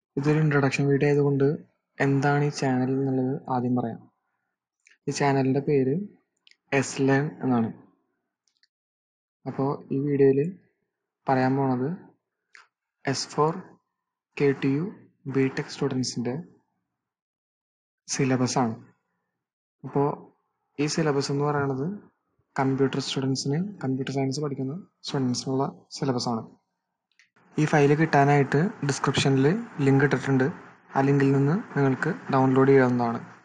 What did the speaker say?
ഇതൊരു introduction video ആയതുകൊണ്ട് എന്താണ് ഈ ചാനൽ എന്നുള്ളത് ആദ്യം പറയാം ഈ ചാനലിൻ്റെ പേര് എസ് ലേൺ എന്നാണ് അപ്പോൾ ഈ വീഡിയോയിൽ പറയാൻ പോണത് S four K T U B tech സ്റ്റുഡൻസിൻ്റെ സിലബസ് ആണ് അപ്പോൾ ഈ സിലബസ് എന്ന് പറയുന്നത് കമ്പ്യൂട്ടർ സ്റ്റുഡൻസിന് കമ്പ്യൂട്ടർ സയൻസ് പഠിക്കുന്ന സ്റ്റുഡൻസിനുള്ള സിലബസ് ആണ് ഈ ഫയൽ കിട്ടാനായിട്ട് ഡിസ്ക്രിപ്ഷനിൽ ലിങ്ക് ഇട്ടിട്ടുണ്ട് ആ ലിങ്കിൽ നിന്ന് നിങ്ങൾക്ക് ഡൗൺലോഡ് ചെയ്യാവുന്നതാണ്